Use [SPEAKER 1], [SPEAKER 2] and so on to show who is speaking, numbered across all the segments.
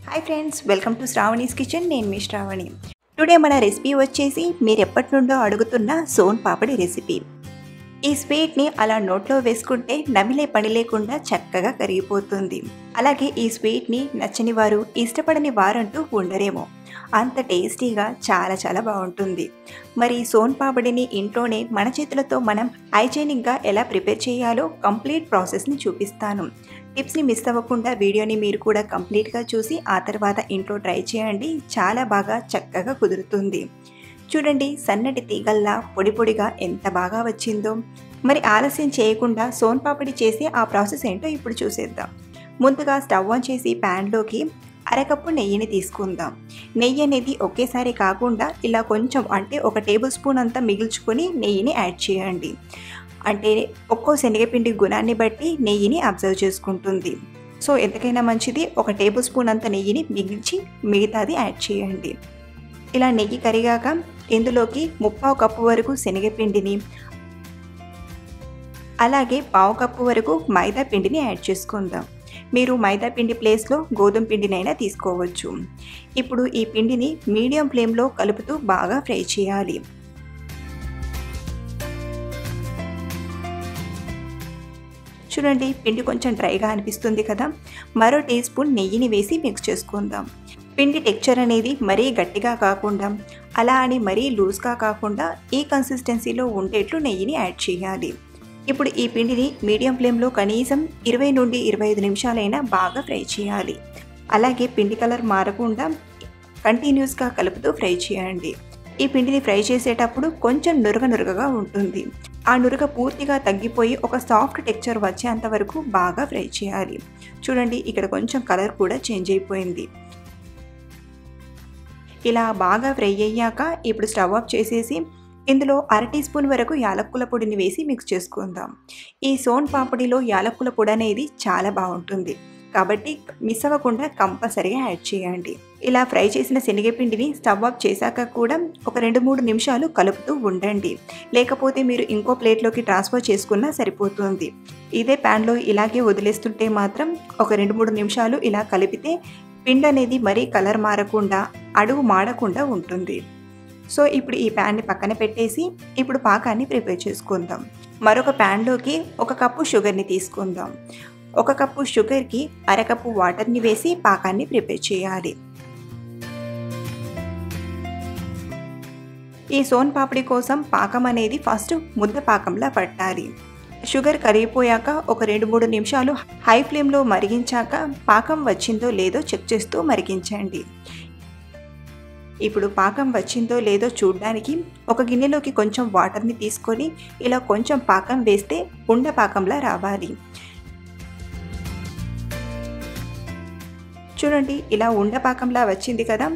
[SPEAKER 1] hi friends welcome to Sravani's kitchen నేను మీ Sravani today మన రెసిపీ వచ్చేసి మీరు ఎప్పటి నుండో అడుగుతున్న సోన్ పాపడి రెసిపీ ఈ స్వీట్ని అలా నోట్లో వేసుకుంటే నమిలే పని లేకుండా చక్కగా కరిగిపోతుంది అలాగే ఈ స్వీట్ని నచ్చని వారు ఇష్టపడని వారంటూ ఉండరేమో అంత టేస్టీగా చాలా చాలా బాగుంటుంది మరి సోన్ పాపడిని ఇంట్లోనే మన చేతులతో మనం హైజీనిక్గా ఎలా ప్రిపేర్ చేయాలో కంప్లీట్ ప్రాసెస్ని చూపిస్తాను టిప్స్ని మిస్ అవ్వకుండా వీడియోని మీరు కూడా కంప్లీట్గా చూసి ఆ తర్వాత ఇంట్లో ట్రై చేయండి చాలా బాగా చక్కగా కుదురుతుంది చూడండి సన్నటి తీగల్లా పొడి పొడిగా ఎంత బాగా వచ్చిందో మరి ఆలస్యం చేయకుండా సోన్ పాపడి చేసి ఆ ప్రాసెస్ ఏంటో ఇప్పుడు చూసేద్దాం ముందుగా స్టవ్ ఆన్ చేసి ప్యాన్లోకి అరకప్పు నెయ్యిని తీసుకుందాం నెయ్యి అనేది ఒకేసారి కాకుండా ఇలా కొంచెం అంటే ఒక టేబుల్ స్పూన్ అంతా మిగిల్చుకొని నెయ్యిని యాడ్ చేయండి అంటే ఒక్కో శనగపిండి గుణాన్ని బట్టి నెయ్యిని అబ్జర్వ్ చేసుకుంటుంది సో ఎంతకైనా మంచిది ఒక టేబుల్ స్పూన్ అంత నెయ్యిని మిగిల్చి మిగతాది యాడ్ చేయండి ఇలా నెయ్యి కరిగాక ఇందులోకి ముప్పావు కప్పు వరకు శనగపిండిని అలాగే పావు కప్పు వరకు మైదా పిండిని యాడ్ చేసుకుందాం మీరు మైదా పిండి ప్లేస్లో గోధుమ పిండినైనా తీసుకోవచ్చు ఇప్పుడు ఈ పిండిని మీడియం ఫ్లేమ్లో కలుపుతూ బాగా ఫ్రై చేయాలి చూడండి పిండి కొంచెం డ్రైగా అనిపిస్తుంది కదా మరో టీ స్పూన్ నెయ్యిని వేసి మిక్స్ చేసుకుందాం పిండి టెక్చర్ అనేది మరీ గట్టిగా కాకుండా అలా అని మరీ లూజ్గా కాకుండా ఈ కన్సిస్టెన్సీలో ఉండేట్లు నెయ్యిని యాడ్ చేయాలి ఇప్పుడు ఈ పిండిని మీడియం ఫ్లేమ్లో కనీసం ఇరవై నుండి ఇరవై ఐదు నిమిషాలైనా బాగా ఫ్రై చేయాలి అలాగే పిండి కలర్ మారకుండా కంటిన్యూస్గా కలుపుతూ ఫ్రై చేయండి ఈ పిండిని ఫ్రై చేసేటప్పుడు కొంచెం నురగ నురగగా ఉంటుంది ఆ నురగ పూర్తిగా తగ్గిపోయి ఒక సాఫ్ట్ టెక్చర్ వచ్చేంత వరకు బాగా ఫ్రై చేయాలి చూడండి ఇక్కడ కొంచెం కలర్ కూడా చేంజ్ అయిపోయింది ఇలా బాగా ఫ్రై అయ్యాక ఇప్పుడు స్టవ్ ఆఫ్ చేసేసి ఇందులో అర టీ స్పూన్ వరకు యాలక్కుల పొడిని వేసి మిక్స్ చేసుకుందాం ఈ సోన్ పాపడిలో యాలక్కుల పొడి అనేది చాలా బాగుంటుంది కాబట్టి మిస్ అవ్వకుండా కంపల్సరీగా యాడ్ చేయండి ఇలా ఫ్రై చేసిన శనగపిండిని స్టవ్ ఆఫ్ చేశాక కూడా ఒక రెండు మూడు నిమిషాలు కలుపుతూ ఉండండి లేకపోతే మీరు ఇంకో ప్లేట్లోకి ట్రాన్స్ఫర్ చేసుకున్నా సరిపోతుంది ఇదే ప్యాన్లో ఇలాగే వదిలేస్తుంటే మాత్రం ఒక రెండు మూడు నిమిషాలు ఇలా కలిపితే పిండి అనేది మరీ కలర్ మారకుండా అడుగు మాడకుండా ఉంటుంది సో ఇప్పుడు ఈ ప్యాన్ని పక్కన పెట్టేసి ఇప్పుడు పాకాన్ని ప్రిపేర్ చేసుకుందాం మరొక ప్యాన్లోకి ఒక కప్పు షుగర్ని తీసుకుందాం ఒక కప్పు షుగర్కి అరకప్పు వాటర్ని వేసి పాకాన్ని ప్రిపేర్ చేయాలి ఈ సోన్ పాపిడి కోసం పాకం అనేది ఫస్ట్ ముద్ద పాకంలా పట్టాలి షుగర్ కరిగిపోయాక ఒక రెండు మూడు నిమిషాలు హై ఫ్లేమ్లో మరిగించాక పాకం వచ్చిందో లేదో చెక్ చేస్తూ మరిగించండి ఇప్పుడు పాకం వచ్చిందో లేదో చూడడానికి ఒక గిన్నెలోకి కొంచెం వాటర్ని తీసుకొని ఇలా కొంచెం పాకం వేస్తే ఉండ పాకంలా రావాలి చూడండి ఇలా ఉండ పాకంలా వచ్చింది కదా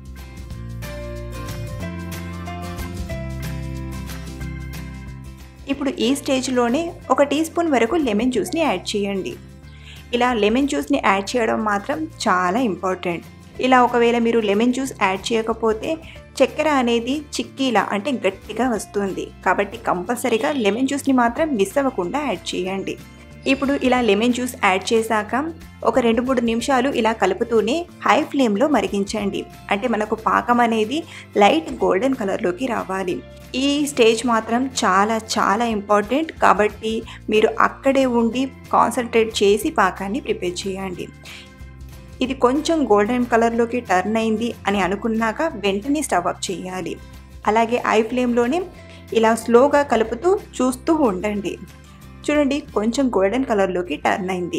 [SPEAKER 1] ఇప్పుడు ఈ స్టేజ్లోనే ఒక టీ స్పూన్ వరకు లెమన్ జ్యూస్ని యాడ్ చేయండి ఇలా లెమన్ జ్యూస్ని యాడ్ చేయడం మాత్రం చాలా ఇంపార్టెంట్ ఇలా ఒకవేళ మీరు లెమన్ జ్యూస్ యాడ్ చేయకపోతే చక్కెర అనేది చిక్కీలా అంటే గట్టిగా వస్తుంది కాబట్టి కంపల్సరీగా లెమన్ జ్యూస్ని మాత్రం మిస్ అవ్వకుండా యాడ్ చేయండి ఇప్పుడు ఇలా లెమన్ జ్యూస్ యాడ్ చేశాక ఒక రెండు మూడు నిమిషాలు ఇలా కలుపుతూనే హై ఫ్లేమ్లో మరిగించండి అంటే మనకు పాకం అనేది లైట్ గోల్డెన్ కలర్లోకి రావాలి ఈ స్టేజ్ మాత్రం చాలా చాలా ఇంపార్టెంట్ కాబట్టి మీరు అక్కడే ఉండి కాన్సన్ట్రేట్ చేసి పాకాన్ని ప్రిపేర్ చేయండి ఇది కొంచెం గోల్డెన్ కలర్లోకి టర్న్ అయింది అని అనుకున్నాక వెంటనే స్టవ్ అప్ చేయాలి అలాగే ఐ ఫ్లేమ్లోనే ఇలా స్లోగా కలుపుతూ చూస్తూ ఉండండి చూడండి కొంచెం గోల్డెన్ కలర్లోకి టర్న్ అయింది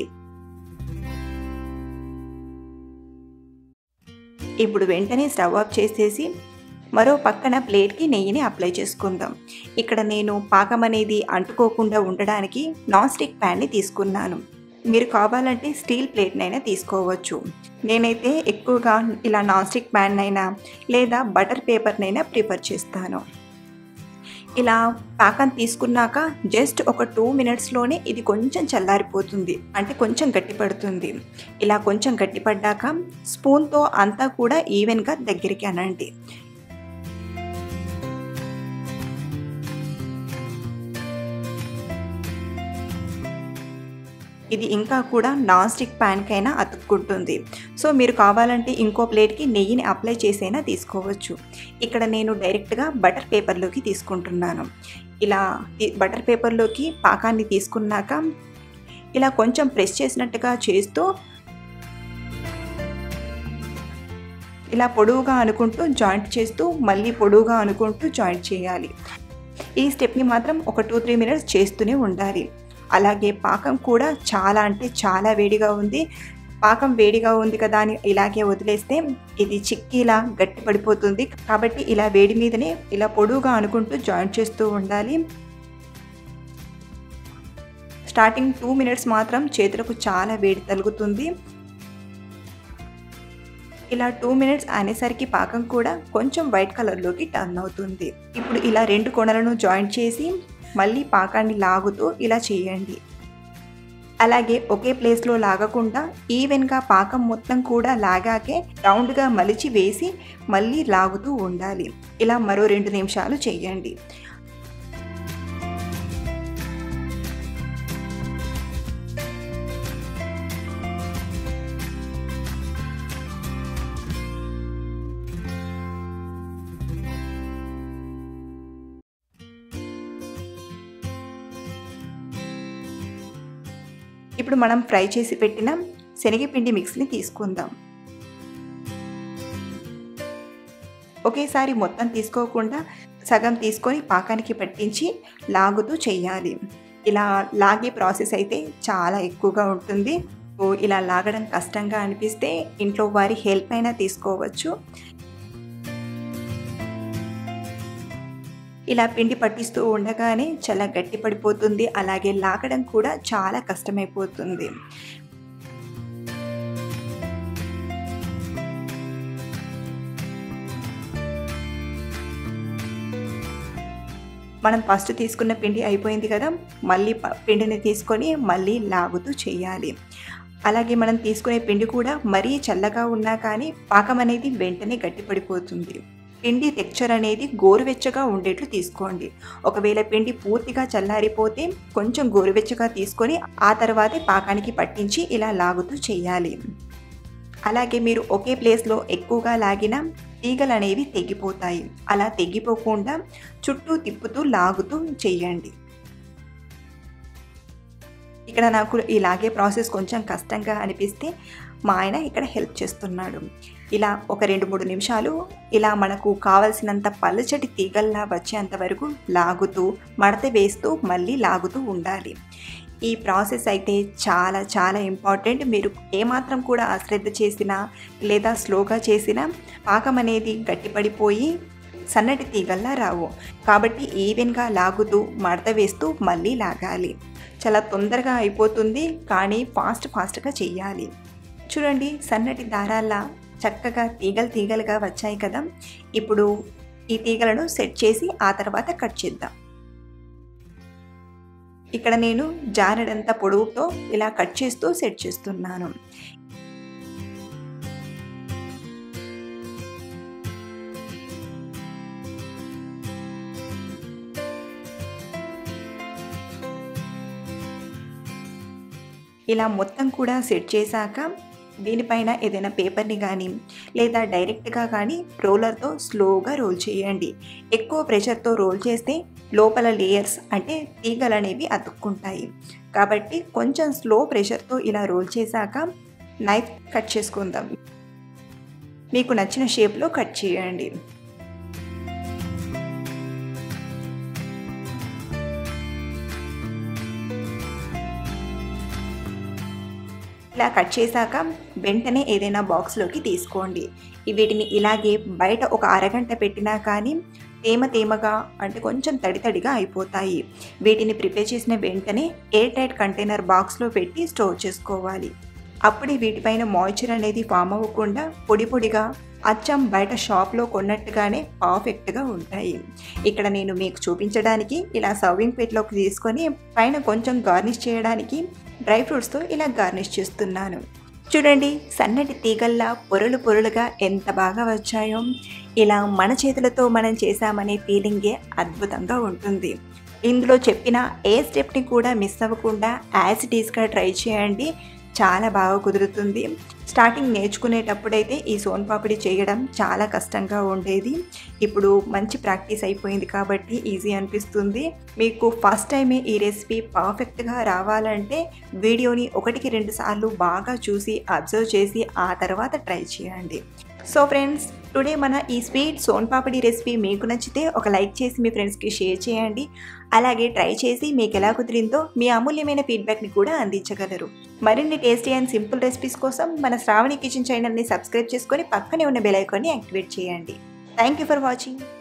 [SPEAKER 1] ఇప్పుడు వెంటనే స్టవ్ ఆఫ్ చేసేసి మరో పక్కన ప్లేట్కి నెయ్యిని అప్లై చేసుకుందాం ఇక్కడ నేను పాకం అనేది అంటుకోకుండా ఉండడానికి నాన్ స్టిక్ ప్యాన్ని తీసుకున్నాను మీరు కావాలంటే స్టీల్ ప్లేట్నైనా తీసుకోవచ్చు నేనైతే ఎక్కువగా ఇలా నాన్ స్టిక్ ప్యాన్ అయినా లేదా బటర్ పేపర్నైనా ప్రిఫర్ చేస్తాను ఇలా పాకం తీసుకున్నాక జస్ట్ ఒక టూ మినిట్స్లోనే ఇది కొంచెం చల్లారిపోతుంది అంటే కొంచెం గట్టిపడుతుంది ఇలా కొంచెం గట్టిపడ్డాక స్పూన్తో అంతా కూడా ఈవెన్గా దగ్గరికి అనండి ఇది ఇంకా కూడా నాన్ స్టిక్ ప్యాన్కైనా అతుక్కుంటుంది సో మీరు కావాలంటే ఇంకో ప్లేట్కి నెయ్యిని అప్లై చేసైనా తీసుకోవచ్చు ఇక్కడ నేను డైరెక్ట్గా బటర్ పేపర్లోకి తీసుకుంటున్నాను ఇలా బటర్ పేపర్లోకి పాకాన్ని తీసుకున్నాక ఇలా కొంచెం ప్రెస్ చేసినట్టుగా చేస్తూ ఇలా పొడవుగా అనుకుంటూ జాయింట్ చేస్తూ మళ్ళీ పొడవుగా అనుకుంటూ జాయింట్ చేయాలి ఈ స్టెప్ని మాత్రం ఒక టూ త్రీ మినిట్స్ చేస్తూనే ఉండాలి అలాగే పాకం కూడా చాలా అంటే చాలా వేడిగా ఉంది పాకం వేడిగా ఉంది కదా అని ఇలాగే వదిలేస్తే ఇది చిక్కీలా గట్టి పడిపోతుంది కాబట్టి ఇలా వేడి మీదనే ఇలా పొడువుగా అనుకుంటూ జాయింట్ చేస్తూ ఉండాలి స్టార్టింగ్ టూ మినిట్స్ మాత్రం చేతులకు చాలా వేడి తగులుతుంది ఇలా టూ మినిట్స్ అనేసరికి పాకం కూడా కొంచెం వైట్ కలర్లోకి టర్న్ అవుతుంది ఇప్పుడు ఇలా రెండు కొనలను జాయింట్ చేసి మళ్ళీ పాకాన్ని లాగుతూ ఇలా చేయండి అలాగే ఒకే ప్లేస్లో లాగకుండా ఈవెన్గా పాకం మొత్తం కూడా లాగాకే రౌండ్గా మలిచి వేసి మళ్ళీ లాగుతూ ఉండాలి ఇలా మరో రెండు నిమిషాలు చేయండి ఇప్పుడు మనం ఫ్రై చేసి పెట్టిన శనగపిండి మిక్స్ని తీసుకుందాం ఒకేసారి మొత్తం తీసుకోకుండా సగం తీసుకొని పాకానికి పట్టించి లాగుతూ చేయాలి ఇలా లాగే ప్రాసెస్ అయితే చాలా ఎక్కువగా ఉంటుంది ఇలా లాగడం కష్టంగా అనిపిస్తే ఇంట్లో వారి హెల్ప్ అయినా తీసుకోవచ్చు ఇలా పిండి పట్టిస్తూ ఉండగానే చాలా గట్టి పడిపోతుంది అలాగే లాగడం కూడా చాలా కష్టమైపోతుంది మనం ఫస్ట్ తీసుకున్న పిండి అయిపోయింది కదా మళ్ళీ పిండిని తీసుకొని మళ్ళీ లాగుతూ చేయాలి అలాగే మనం తీసుకునే పిండి కూడా మరీ చల్లగా ఉన్నా కానీ పాకం అనేది వెంటనే గట్టిపడిపోతుంది పిండి టెక్చర్ అనేది గోరువెచ్చగా ఉండేట్లు తీసుకోండి ఒకవేళ పిండి పూర్తిగా చల్లారిపోతే కొంచెం గోరువెచ్చగా తీసుకొని ఆ తర్వాతే పాకానికి పట్టించి ఇలా లాగుతూ చేయాలి అలాగే మీరు ఒకే ప్లేస్లో ఎక్కువగా లాగిన తీగలు అనేవి తెగిపోతాయి అలా తెగిపోకుండా చుట్టూ తిప్పుతూ లాగుతూ చేయండి ఇక్కడ నాకు ఈ లాగే ప్రాసెస్ కొంచెం కష్టంగా అనిపిస్తే మా ఆయన ఇక్కడ హెల్ప్ చేస్తున్నాడు ఇలా ఒక రెండు మూడు నిమిషాలు ఇలా మనకు కావలసినంత పల్చటి తీగల్లా వచ్చేంత వరకు లాగుతూ మడత వేస్తూ మళ్ళీ లాగుతూ ఉండాలి ఈ ప్రాసెస్ అయితే చాలా చాలా ఇంపార్టెంట్ మీరు ఏమాత్రం కూడా అశ్రద్ధ చేసినా లేదా స్లోగా చేసినా పాకం అనేది గట్టిపడిపోయి సన్నటి తీగల్లా రావు కాబట్టి ఈవెన్గా లాగుతూ మడత వేస్తూ మళ్ళీ లాగాలి చాలా తొందరగా అయిపోతుంది కానీ ఫాస్ట్ ఫాస్ట్గా చెయ్యాలి చూడండి సన్నటి దారాల్లా చక్కగా తీగలు తీగలుగా వచ్చాయి కదా ఇప్పుడు ఈ తీగలను సెట్ చేసి ఆ తర్వాత కట్ చేద్దాం ఇక్కడ నేను జానడంత పొడవుతో ఇలా కట్ చేస్తూ సెట్ చేస్తున్నాను ఇలా మొత్తం కూడా సెట్ చేశాక దీనిపైన ఏదైనా పేపర్ని కానీ లేదా డైరెక్ట్గా కానీ రోలర్తో స్లోగా రోల్ చేయండి ఎక్కువ ప్రెషర్తో రోల్ చేస్తే లోపల లేయర్స్ అంటే తీగలు అనేవి అతుక్కుంటాయి కాబట్టి కొంచెం స్లో ప్రెషర్తో ఇలా రోల్ చేశాక నైఫ్ కట్ చేసుకుందాం మీకు నచ్చిన షేప్లో కట్ చేయండి ఇలా కట్ చేశాక వెంటనే ఏదైనా బాక్స్లోకి తీసుకోండి వీటిని ఇలాగే బయట ఒక అరగంట పెట్టినా కానీ తేమ తేమగా అంటే కొంచెం తడి తడిగా అయిపోతాయి వీటిని ప్రిపేర్ చేసిన వెంటనే ఎయిర్ టైట్ కంటైనర్ బాక్స్లో పెట్టి స్టోర్ చేసుకోవాలి అప్పుడే వీటిపైన మాయిశ్చర్ అనేది ఫామ్ అవ్వకుండా పొడి పొడిగా అచ్చం బయట షాప్లో కొన్నట్టుగానే పర్ఫెక్ట్గా ఉంటాయి ఇక్కడ నేను మీకు చూపించడానికి ఇలా సర్వింగ్ ప్లేట్లోకి తీసుకొని పైన కొంచెం గార్నిష్ చేయడానికి డ్రై ఫ్రూట్స్తో ఇలా గార్నిష్ చేస్తున్నాను చూడండి సన్నటి తీగల్లా పొరలు పొరలుగా ఎంత బాగా వచ్చాయో ఇలా మన చేతులతో మనం చేశామనే ఫీలింగే అద్భుతంగా ఉంటుంది ఇందులో చెప్పిన ఏ స్టెప్ని కూడా మిస్ అవ్వకుండా యాజ్ ఇట్ ఈస్గా ట్రై చేయండి చాలా బాగా కుదురుతుంది స్టార్టింగ్ నేర్చుకునేటప్పుడైతే ఈ సోన్ పాపిడి చేయడం చాలా కష్టంగా ఉండేది ఇప్పుడు మంచి ప్రాక్టీస్ అయిపోయింది కాబట్టి ఈజీ అనిపిస్తుంది మీకు ఫస్ట్ టైమే ఈ రెసిపీ పర్ఫెక్ట్గా రావాలంటే వీడియోని ఒకటికి రెండు సార్లు బాగా చూసి అబ్జర్వ్ చేసి ఆ తర్వాత ట్రై చేయండి సో ఫ్రెండ్స్ టుడే మన ఈ స్వీట్ సోన్ పాపిడి రెసిపీ మీకు నచ్చితే ఒక లైక్ చేసి మీ ఫ్రెండ్స్కి షేర్ చేయండి అలాగే ట్రై చేసి మీకు ఎలా కుదిరిందో మీ అమూల్యమైన ఫీడ్బ్యాక్ని కూడా అందించగలరు మరిన్ని టేస్టీ అండ్ సింపుల్ రెసిపీస్ కోసం మన శ్రావణి కిచెన్ ఛానల్ని సబ్స్క్రైబ్ చేసుకొని పక్కనే ఉన్న బెల్ ఐకాన్ని యాక్టివేట్ చేయండి థ్యాంక్ యూ ఫర్ వాచింగ్